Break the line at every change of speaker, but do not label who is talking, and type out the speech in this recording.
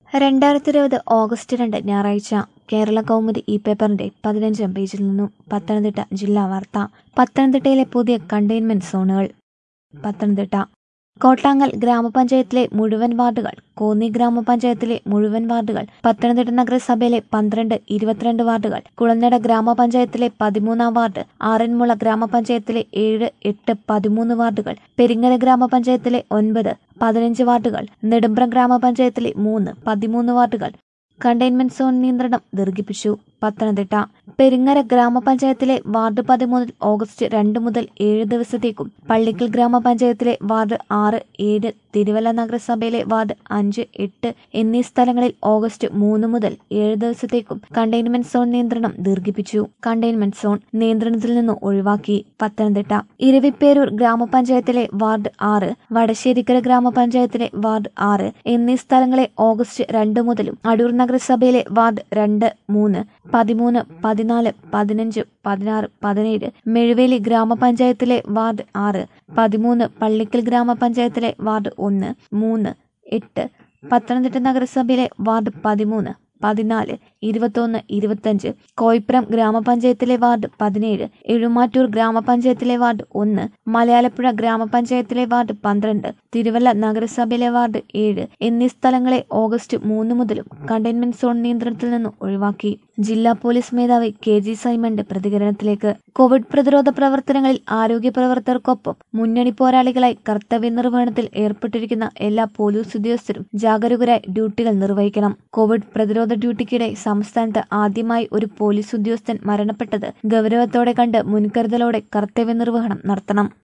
രണ്ടായിരത്തി ഇരുപത് ഓഗസ്റ്റ് രണ്ട് ഞായറാഴ്ച കേരള കൗമുദി ഈ പേപ്പറിന്റെ പതിനഞ്ചാം പേജിൽ നിന്നും പത്തനംതിട്ട ജില്ലാ വാർത്ത പത്തനംതിട്ടയിലെ പുതിയ കണ്ടെയ്ൻമെന്റ് സോണുകൾ പത്തനംതിട്ട കോട്ടാങ്ങൽ ഗ്രാമപഞ്ചായത്തിലെ മുഴുവൻ വാർഡുകൾ കോന്നി ഗ്രാമപഞ്ചായത്തിലെ മുഴുവൻ വാർഡുകൾ പത്തനംതിട്ട നഗരസഭയിലെ പന്ത്രണ്ട് ഇരുപത്തിരണ്ട് വാർഡുകൾ കുളനട ഗ്രാമപഞ്ചായത്തിലെ പതിമൂന്നാം വാർഡ് ആറന്മുള ഗ്രാമപഞ്ചായത്തിലെ ഏഴ് എട്ട് പതിമൂന്ന് വാർഡുകൾ പെരിങ്ങര ഗ്രാമപഞ്ചായത്തിലെ ഒൻപത് പതിനഞ്ച് വാർഡുകൾ നെടുമ്പ്രം ഗ്രാമപഞ്ചായത്തിലെ മൂന്ന് പതിമൂന്ന് വാർഡുകൾ കണ്ടെയ്ൻമെന്റ് സോൺ നിയന്ത്രണം ദീർഘിപ്പിച്ചു പത്തനംതിട്ട പെരിങ്ങര ഗ്രാമപഞ്ചായത്തിലെ വാർഡ് പതിമൂന്നിൽ ഓഗസ്റ്റ് രണ്ട് മുതൽ ഏഴ് ദിവസത്തേക്കും പള്ളിക്കൽ ഗ്രാമപഞ്ചായത്തിലെ വാർഡ് ആറ് ഏഴ് തിരുവല്ല നഗരസഭയിലെ വാർഡ് അഞ്ച് എട്ട് എന്നീ സ്ഥലങ്ങളിൽ ഓഗസ്റ്റ് മൂന്ന് മുതൽ ഏഴ് ദിവസത്തേക്കും കണ്ടെയ്ൻമെന്റ് സോൺ നിയന്ത്രണം ദീർഘിപ്പിച്ചു കണ്ടെയ്ൻമെന്റ് സോൺ നിയന്ത്രണത്തിൽ നിന്ന് ഒഴിവാക്കി പത്തനംതിട്ട ഇരവിപ്പേരൂർ ഗ്രാമപഞ്ചായത്തിലെ വാർഡ് ആറ് വടശ്ശേരിക്കര ഗ്രാമപഞ്ചായത്തിലെ വാർഡ് ആറ് എന്നീ സ്ഥലങ്ങളെ ഓഗസ്റ്റ് രണ്ട് മുതലും അടൂർ നഗരസഭയിലെ വാർഡ് രണ്ട് മൂന്ന് പതിമൂന്ന് പതിനാല് പതിനഞ്ച് പതിനാറ് പതിനേഴ് മെഴുവേലി ഗ്രാമപഞ്ചായത്തിലെ വാർഡ് ആറ് പതിമൂന്ന് പള്ളിക്കൽ ഗ്രാമപഞ്ചായത്തിലെ വാർഡ് ഒന്ന് മൂന്ന് എട്ട് പത്തനംതിട്ട നഗരസഭയിലെ വാർഡ് പതിമൂന്ന് പതിനാല് ഇരുപത്തൊന്ന് ഇരുപത്തഞ്ച് കോയിപ്പുറം ഗ്രാമപഞ്ചായത്തിലെ വാർഡ് പതിനേഴ് എഴുമാറ്റൂർ ഗ്രാമപഞ്ചായത്തിലെ വാർഡ് ഒന്ന് മലയാലപ്പുഴ ഗ്രാമപഞ്ചായത്തിലെ വാർഡ് പന്ത്രണ്ട് തിരുവല്ല നഗരസഭയിലെ വാർഡ് ഏഴ് എന്നീ സ്ഥലങ്ങളെ ഓഗസ്റ്റ് മൂന്ന് മുതലും കണ്ടെയ്ൻമെന്റ് സോൺ നിയന്ത്രണത്തിൽ നിന്ന് ഒഴിവാക്കി ജില്ലാ പോലീസ് മേധാവി കെ ജി സൈമന്റെ പ്രതികരണത്തിലേക്ക് കോവിഡ് പ്രതിരോധ പ്രവർത്തനങ്ങളിൽ ആരോഗ്യ പ്രവർത്തകർക്കൊപ്പം മുന്നണി പോരാളികളായി കർത്തവ്യ നിർവഹണത്തിൽ ഏർപ്പെട്ടിരിക്കുന്ന എല്ലാ പോലീസ് ഉദ്യോഗസ്ഥരും ജാഗരൂകരായി ഡ്യൂട്ടികൾ നിർവഹിക്കണം കോവിഡ് പ്രതിരോധ ഡ്യൂട്ടിക്കിടെ സംസ്ഥാനത്ത് ആദ്യമായി ഒരു പോലീസ് ഉദ്യോഗസ്ഥൻ മരണപ്പെട്ടത് ഗൗരവത്തോടെ കണ്ട് മുൻകരുതലോടെ കർത്തവ്യ നിർവഹണം നടത്തണം